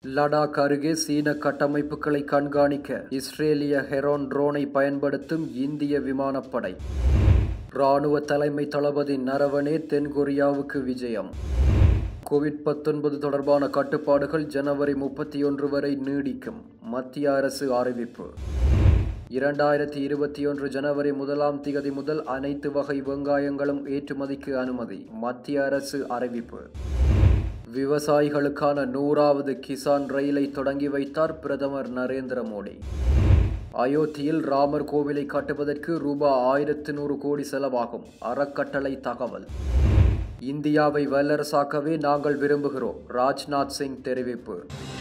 லடாக் அருகே சீன கட்டமைப்புகளை கண்காணிக்க இஸ்ரேலிய ஹெரோன் ட்ரோனை பயன்படுத்தும் இந்திய விமானப்படை ராணுவ தலைமை தளபதி நரவனே தென்கொரியாவுக்கு விஜயம் கோவிட் பத்தொன்பது தொடர்பான கட்டுப்பாடுகள் ஜனவரி முப்பத்தி ஒன்று வரை நீடிக்கும் மத்திய அரசு அறிவிப்பு இரண்டாயிரத்தி இருபத்தி ஒன்று ஜனவரி முதலாம் திகதி முதல் அனைத்து வகை வெங்காயங்களும் ஏற்றுமதிக்கு அனுமதி மத்திய அரசு அறிவிப்பு விவசாயிகளுக்கான நூறாவது கிசான் ரயிலை தொடங்கி வைத்தார் பிரதமர் நரேந்திர மோடி அயோத்தியில் ராமர் கோவிலை கட்டுவதற்கு ரூபாய் ஆயிரத்து நூறு கோடி செலவாகும் அறக்கட்டளை தகவல் இந்தியாவை வல்லரசாக்கவே நாங்கள் விரும்புகிறோம் ராஜ்நாத் சிங் தெரிவிப்பு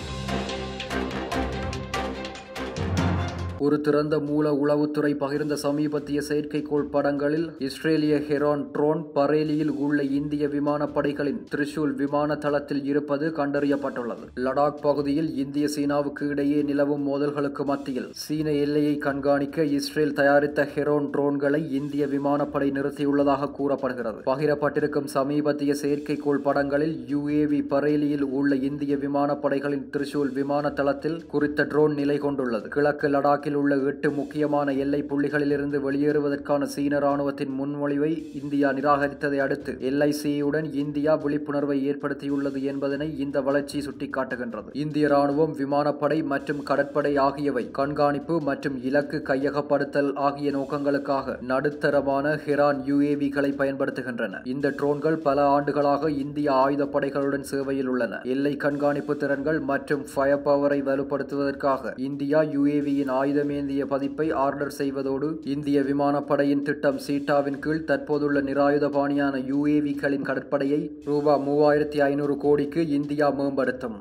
ஒரு திறந்த மூல உளவுத்துறை பகிர்ந்த சமீபத்திய செயற்கைக்கோள் படங்களில் இஸ்ரேலிய ஹெரான் ட்ரோன் பரேலியில் உள்ள இந்திய விமானப்படைகளின் திரிசூல் விமான தளத்தில் இருப்பது கண்டறியப்பட்டுள்ளது லடாக் பகுதியில் இந்திய சீனாவுக்கு இடையே நிலவும் மோதல்களுக்கு மத்தியில் சீன எல்லையை கண்காணிக்க இஸ்ரேல் தயாரித்த ஹெரோன் ட்ரோன்களை இந்திய விமானப்படை நிறுத்தியுள்ளதாக கூறப்படுகிறது பகிரப்பட்டிருக்கும் சமீபத்திய செயற்கைக்கோள் படங்களில் யுஏவி பரேலியில் உள்ள இந்திய விமானப்படைகளின் திரிசூல் விமான தளத்தில் குறித்த ட்ரோன் நிலை கொண்டுள்ளது கிழக்கு லடாக் ஈராக்கில் உள்ள எட்டு முக்கியமான எல்லை புள்ளிகளிலிருந்து வெளியேறுவதற்கான சீன ராணுவத்தின் முன்மொழிவை இந்தியா நிராகரித்ததை அடுத்து எல்ஐசியுடன் இந்தியா விழிப்புணர்வை ஏற்படுத்தியுள்ளது என்பதனை இந்த வளர்ச்சி சுட்டிக்காட்டுகின்றது இந்திய ராணுவம் விமானப்படை மற்றும் கடற்படை ஆகியவை கண்காணிப்பு மற்றும் இலக்கு கையகப்படுத்தல் ஆகிய நோக்கங்களுக்காக நடுத்தரமான ஹிரான் யுஏவிகளை பயன்படுத்துகின்றன இந்த ட்ரோன்கள் பல ஆண்டுகளாக இந்திய ஆயுதப்படைகளுடன் சேவையில் உள்ளன எல்லை கண்காணிப்பு திறன்கள் மற்றும் ஃபயர் பவரை வலுப்படுத்துவதற்காக இந்தியா யுஏவியின் ஆயுத ஆயுதமேந்திய பதிப்பை ஆர்டர் செய்வதோடு இந்திய விமானப்படையின் திட்டம் சீட்டாவின் கீழ் தற்போதுள்ள நிராயுதபாணியான யுஏவிகளின் கடற்படையை ரூபா மூவாயிரத்தி ஐநூறு கோடிக்கு இந்தியா மேம்படுத்தும்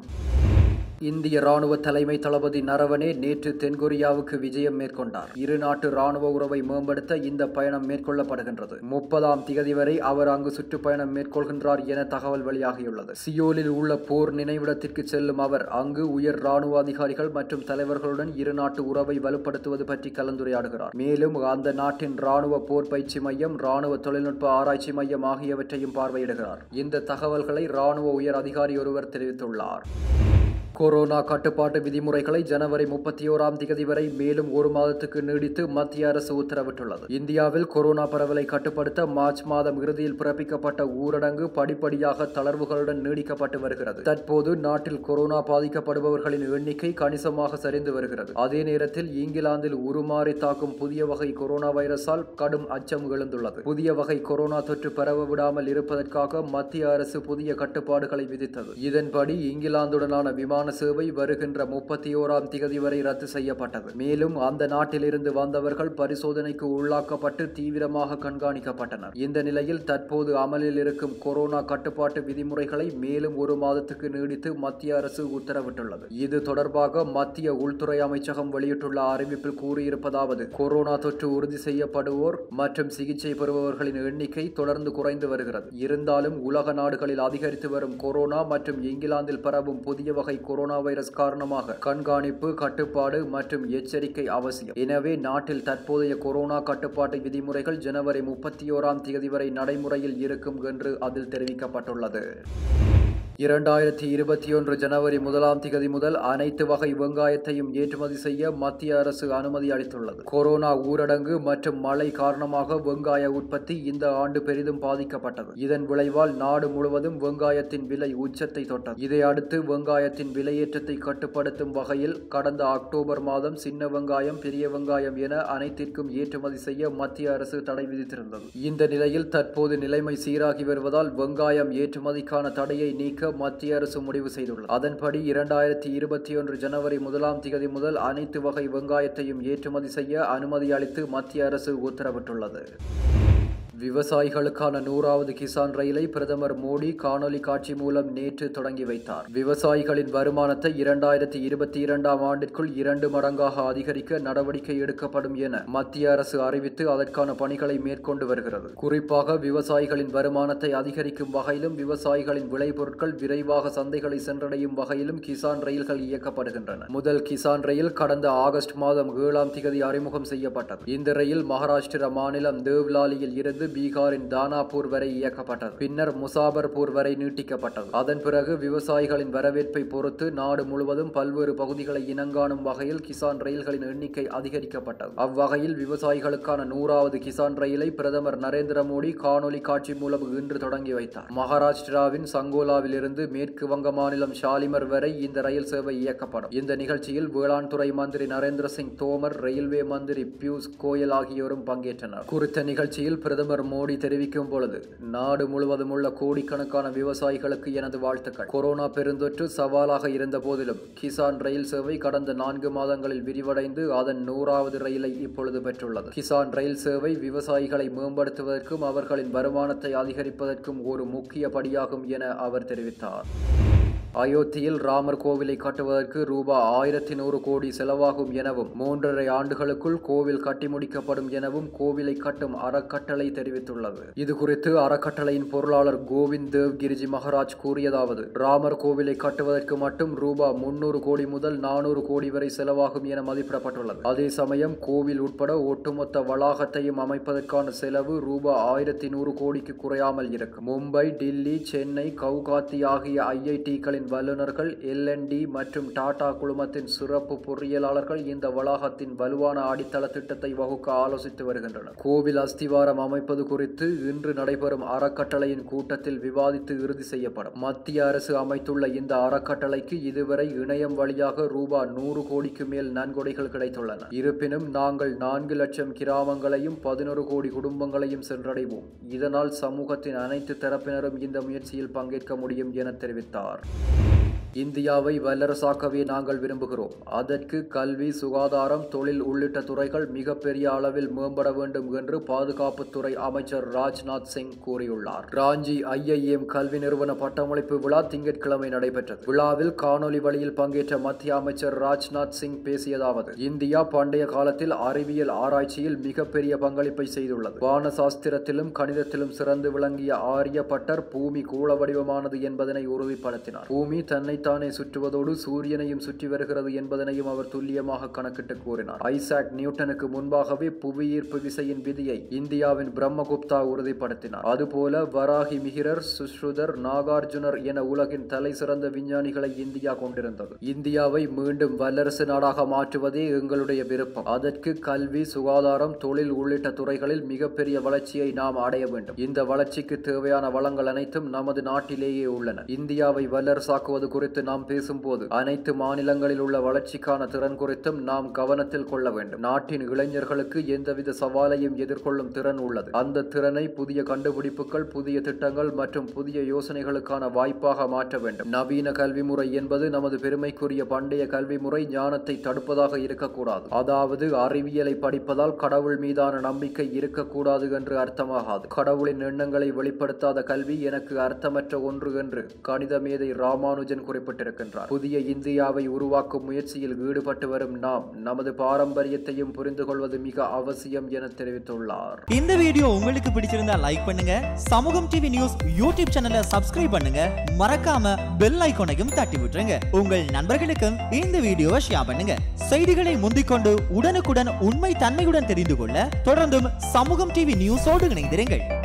இந்திய ராணுவ தலைமை தளபதி நரவனே நேற்று தென்கொரியாவுக்கு விஜயம் மேற்கொண்டார் இரு நாட்டு ராணுவ உறவை மேம்படுத்த இந்த பயணம் மேற்கொள்ளப்படுகின்றது முப்பதாம் திகதி வரை அவர் அங்கு சுற்றுப்பயணம் மேற்கொள்கின்றார் என தகவல் வெளியாகியுள்ளது சியோலில் உள்ள போர் நினைவிடத்திற்கு செல்லும் அவர் அங்கு உயர் ராணுவ அதிகாரிகள் மற்றும் தலைவர்களுடன் இரு நாட்டு உறவை வலுப்படுத்துவது பற்றி கலந்துரையாடுகிறார் மேலும் அந்த நாட்டின் ராணுவ போர் பயிற்சி மையம் ராணுவ தொழில்நுட்ப ஆராய்ச்சி மையம் ஆகியவற்றையும் பார்வையிடுகிறார் இந்த தகவல்களை ராணுவ உயர் அதிகாரி ஒருவர் தெரிவித்துள்ளார் கொரோனா கட்டுப்பாட்டு விதிமுறைகளை ஜனவரி முப்பத்தி ஓராம் திகதி வரை மேலும் ஒரு மாதத்துக்கு நீடித்து மத்திய அரசு உத்தரவிட்டுள்ளது இந்தியாவில் கொரோனா பரவலை கட்டுப்படுத்த மார்ச் மாதம் இறுதியில் பிறப்பிக்கப்பட்ட ஊரடங்கு படிப்படியாக தளர்வுகளுடன் நீடிக்கப்பட்டு வருகிறது தற்போது நாட்டில் கொரோனா பாதிக்கப்படுபவர்களின் எண்ணிக்கை கணிசமாக சரிந்து வருகிறது அதே நேரத்தில் இங்கிலாந்தில் உருமாறி தாக்கும் புதிய வகை கொரோனா வைரஸால் கடும் அச்சம் எழுந்துள்ளது புதிய வகை கொரோனா தொற்று பரவ விடாமல் இருப்பதற்காக மத்திய அரசு புதிய கட்டுப்பாடுகளை விதித்தது இதன்படி இங்கிலாந்துடனான விமான விமான சேவை வருகின்ற முப்பத்தி ஓராம் திகதி வரை ரத்து செய்யப்பட்டது மேலும் அந்த நாட்டிலிருந்து வந்தவர்கள் பரிசோதனைக்கு உள்ளாக்கப்பட்டு தீவிரமாக கண்காணிக்கப்பட்டனர் இந்த நிலையில் தற்போது அமலில் இருக்கும் கொரோனா கட்டுப்பாட்டு விதிமுறைகளை மேலும் ஒரு மாதத்துக்கு நீடித்து மத்திய அரசு உத்தரவிட்டுள்ளது இது தொடர்பாக மத்திய உள்துறை அமைச்சகம் வெளியிட்டுள்ள அறிவிப்பில் கூறியிருப்பதாவது கொரோனா தொற்று உறுதி செய்யப்படுவோர் மற்றும் சிகிச்சை பெறுபவர்களின் எண்ணிக்கை தொடர்ந்து குறைந்து வருகிறது இருந்தாலும் உலக நாடுகளில் அதிகரித்து வரும் கொரோனா மற்றும் இங்கிலாந்தில் பரவும் புதிய வகை கொரோனா வைரஸ் காரணமாக கண்காணிப்பு கட்டுப்பாடு மற்றும் எச்சரிக்கை அவசியம் எனவே நாட்டில் தற்போதைய கொரோனா கட்டுப்பாட்டு விதிமுறைகள் ஜனவரி முப்பத்தி ஓராம் தேதி வரை நடைமுறையில் இருக்கும் என்று அதில் தெரிவிக்கப்பட்டுள்ளது இரண்டாயிரத்தி இருபத்தி ஒன்று ஜனவரி முதலாம் திகதி முதல் அனைத்து வகை வெங்காயத்தையும் ஏற்றுமதி செய்ய மத்திய அரசு அனுமதி அளித்துள்ளது கொரோனா ஊரடங்கு மற்றும் மழை காரணமாக வெங்காய உற்பத்தி இந்த ஆண்டு பெரிதும் பாதிக்கப்பட்டது இதன் விளைவால் நாடு முழுவதும் வெங்காயத்தின் விலை உச்சத்தை தொட்டது இதை அடுத்து வெங்காயத்தின் விலையேற்றத்தை கட்டுப்படுத்தும் வகையில் கடந்த அக்டோபர் மாதம் சின்ன வெங்காயம் பெரிய வெங்காயம் என அனைத்திற்கும் ஏற்றுமதி செய்ய மத்திய அரசு தடை விதித்திருந்தது இந்த நிலையில் தற்போது நிலைமை சீராகி வருவதால் வெங்காயம் ஏற்றுமதிக்கான தடையை நீக்க மத்திய அரசு முடிவு செய்துள்ளது அதன்படி இரண்டாயிரத்தி இருபத்தி ஒன்று ஜனவரி முதலாம் திகதி முதல் அனைத்து வகை வெங்காயத்தையும் ஏற்றுமதி செய்ய அனுமதி அளித்து மத்திய அரசு உத்தரவிட்டுள்ளது விவசாயிகளுக்கான நூறாவது கிசான் ரயிலை பிரதமர் மோடி காணொலி காட்சி மூலம் நேற்று தொடங்கி வைத்தார் விவசாயிகளின் வருமானத்தை இரண்டாயிரத்தி இருபத்தி இரண்டாம் ஆண்டிற்குள் இரண்டு மடங்காக அதிகரிக்க நடவடிக்கை எடுக்கப்படும் என மத்திய அரசு அறிவித்து அதற்கான பணிகளை மேற்கொண்டு வருகிறது குறிப்பாக விவசாயிகளின் வருமானத்தை அதிகரிக்கும் வகையிலும் விவசாயிகளின் விளைபொருட்கள் விரைவாக சந்தைகளை சென்றடையும் வகையிலும் கிசான் ரயில்கள் இயக்கப்படுகின்றன முதல் கிசான் ரயில் கடந்த ஆகஸ்ட் மாதம் ஏழாம் திகதி அறிமுகம் செய்யப்பட்டது இந்த ரயில் மகாராஷ்டிரா மாநிலம் தேவ்லாலியில் இருந்து இருந்து பீகாரின் தானாபூர் வரை இயக்கப்பட்டது பின்னர் முசாபர்பூர் வரை நீட்டிக்கப்பட்டது அதன் பிறகு விவசாயிகளின் வரவேற்பை பொறுத்து நாடு முழுவதும் பல்வேறு பகுதிகளை இனங்காணும் வகையில் கிசான் ரயில்களின் எண்ணிக்கை அதிகரிக்கப்பட்டது அவ்வகையில் விவசாயிகளுக்கான நூறாவது கிசான் ரயிலை பிரதமர் நரேந்திர மோடி காணொலி காட்சி மூலம் இன்று தொடங்கி வைத்தார் மகாராஷ்டிராவின் சங்கோலாவில் இருந்து மேற்கு வங்க மாநிலம் ஷாலிமர் வரை இந்த ரயில் சேவை இயக்கப்படும் இந்த நிகழ்ச்சியில் வேளாண் துறை மந்திரி நரேந்திர சிங் தோமர் ரயில்வே மந்திரி பியூஷ் கோயல் ஆகியோரும் பங்கேற்றனர் குறித்த நிகழ்ச்சியில் பிரதமர் மோடி தெரிவிக்கும் பொழுது நாடு முழுவதும் உள்ள கோடிக்கணக்கான விவசாயிகளுக்கு எனது வாழ்த்துக்கள் கொரோனா பெருந்தொற்று சவாலாக இருந்த போதிலும் கிசான் ரயில் சேவை கடந்த நான்கு மாதங்களில் விரிவடைந்து அதன் நூறாவது ரயிலை இப்பொழுது பெற்றுள்ளது கிசான் ரயில் சேவை விவசாயிகளை மேம்படுத்துவதற்கும் அவர்களின் வருமானத்தை அதிகரிப்பதற்கும் ஒரு முக்கிய படியாகும் என அவர் தெரிவித்தார் அயோத்தியில் ராமர் கோவிலை கட்டுவதற்கு ரூபாய் ஆயிரத்தி நூறு கோடி செலவாகும் எனவும் மூன்றரை ஆண்டுகளுக்குள் கோவில் கட்டி முடிக்கப்படும் எனவும் கோவிலை கட்டும் அறக்கட்டளை தெரிவித்துள்ளது இது குறித்து அறக்கட்டளையின் பொருளாளர் கோவிந்த் தேவ் கிரிஜி மகராஜ் கூறியதாவது ராமர் கோவிலை கட்டுவதற்கு மட்டும் ரூபாய் முன்னூறு கோடி முதல் நானூறு கோடி வரை செலவாகும் என மதிப்பிடப்பட்டுள்ளது அதே சமயம் கோவில் உட்பட ஒட்டுமொத்த வளாகத்தையும் அமைப்பதற்கான செலவு ரூபாய் ஆயிரத்தி நூறு கோடிக்கு குறையாமல் இருக்கும் மும்பை டில்லி சென்னை கவுகாத்தி ஆகிய ஐஐடிகளின் வல்லுநர்கள் எல்என்டி மற்றும் டாடா குழுமத்தின் சிறப்பு பொறியியலாளர்கள் இந்த வளாகத்தின் வலுவான அடித்தள திட்டத்தை வகுக்க ஆலோசித்து வருகின்றனர் கோவில் அஸ்திவாரம் அமைப்பது குறித்து இன்று நடைபெறும் அறக்கட்டளையின் கூட்டத்தில் விவாதித்து இறுதி செய்யப்படும் மத்திய அரசு அமைத்துள்ள இந்த அறக்கட்டளைக்கு இதுவரை இணையம் வழியாக ரூபாய் நூறு கோடிக்கு மேல் நன்கொடைகள் கிடைத்துள்ளன இருப்பினும் நாங்கள் நான்கு லட்சம் கிராமங்களையும் பதினொரு கோடி குடும்பங்களையும் சென்றடைவோம் இதனால் சமூகத்தின் அனைத்து தரப்பினரும் இந்த முயற்சியில் பங்கேற்க முடியும் என தெரிவித்தார் இந்தியாவை வல்லரசாக்கவே நாங்கள் விரும்புகிறோம் அதற்கு கல்வி சுகாதாரம் தொழில் உள்ளிட்ட துறைகள் மிகப்பெரிய அளவில் மேம்பட வேண்டும் என்று பாதுகாப்புத்துறை அமைச்சர் ராஜ்நாத் சிங் கூறியுள்ளார் ராஞ்சி ஐஐஎம் கல்வி நிறுவன பட்டமளிப்பு விழா திங்கட்கிழமை நடைபெற்றது விழாவில் காணொலி வழியில் பங்கேற்ற மத்திய அமைச்சர் ராஜ்நாத் சிங் பேசியதாவது இந்தியா பண்டைய காலத்தில் அறிவியல் ஆராய்ச்சியில் மிகப்பெரிய பங்களிப்பை செய்துள்ளது வான சாஸ்திரத்திலும் கணிதத்திலும் சிறந்து விளங்கிய ஆரியப்பட்டர் பூமி கூள வடிவமானது என்பதனை உறுதிப்படுத்தினார் பூமி தன்னை தன்னைத்தானே சுற்றுவதோடு சூரியனையும் சுற்றி வருகிறது என்பதனையும் அவர் துல்லியமாக கணக்கிட்டு கூறினார் ஐசாக் நியூட்டனுக்கு முன்பாகவே புவியீர்ப்பு விசையின் விதியை இந்தியாவின் பிரம்மகுப்தா உறுதிப்படுத்தினார் அதுபோல வராகி மிகிரர் சுஸ்ருதர் நாகார்ஜுனர் என உலகின் தலை சிறந்த விஞ்ஞானிகளை இந்தியா கொண்டிருந்தது இந்தியாவை மீண்டும் வல்லரசு நாடாக மாற்றுவதே எங்களுடைய விருப்பம் அதற்கு கல்வி சுகாதாரம் தொழில் உள்ளிட்ட துறைகளில் மிகப்பெரிய வளர்ச்சியை நாம் அடைய வேண்டும் இந்த வளர்ச்சிக்கு தேவையான வளங்கள் அனைத்தும் நமது நாட்டிலேயே உள்ளன இந்தியாவை வல்லரசாக்குவது குறித்து குறித்து நாம் பேசும்போது அனைத்து மாநிலங்களில் உள்ள வளர்ச்சிக்கான திறன் குறித்தும் நாம் கவனத்தில் கொள்ள வேண்டும் நாட்டின் இளைஞர்களுக்கு எந்தவித சவாலையும் எதிர்கொள்ளும் திறன் உள்ளது அந்த திறனை புதிய கண்டுபிடிப்புகள் புதிய திட்டங்கள் மற்றும் புதிய யோசனைகளுக்கான வாய்ப்பாக மாற்ற வேண்டும் நவீன கல்வி முறை என்பது நமது பெருமைக்குரிய பண்டைய கல்வி முறை ஞானத்தை தடுப்பதாக இருக்கக்கூடாது அதாவது அறிவியலை படிப்பதால் கடவுள் மீதான நம்பிக்கை இருக்கக்கூடாது என்று அர்த்தமாகாது கடவுளின் எண்ணங்களை வெளிப்படுத்தாத கல்வி எனக்கு அர்த்தமற்ற ஒன்று என்று கணித மேதை ராமானுஜன் குறிப்பிட்டிருக்கின்றார் புதிய இந்தியாவை உருவாக்கும் முயற்சியில் ஈடுபட்டு வரும் நாம் நமது பாரம்பரியத்தையும் புரிந்து கொள்வது மிக அவசியம் என தெரிவித்துள்ளார் இந்த வீடியோ உங்களுக்கு பிடிச்சிருந்தா லைக் பண்ணுங்க சமூகம் டிவி நியூஸ் யூடியூப் சேனலை சப்ஸ்கிரைப் பண்ணுங்க மறக்காம பெல் ஐகானையும் தட்டி விட்டுருங்க உங்கள் நண்பர்களுக்கும் இந்த வீடியோவை ஷேர் பண்ணுங்க செய்திகளை முந்திக்கொண்டு உடனுக்குடன் உண்மை தன்மையுடன் தெரிந்து கொள்ள தொடர்ந்தும் சமூகம் டிவி நியூஸோடு இணைந்திருங்கள்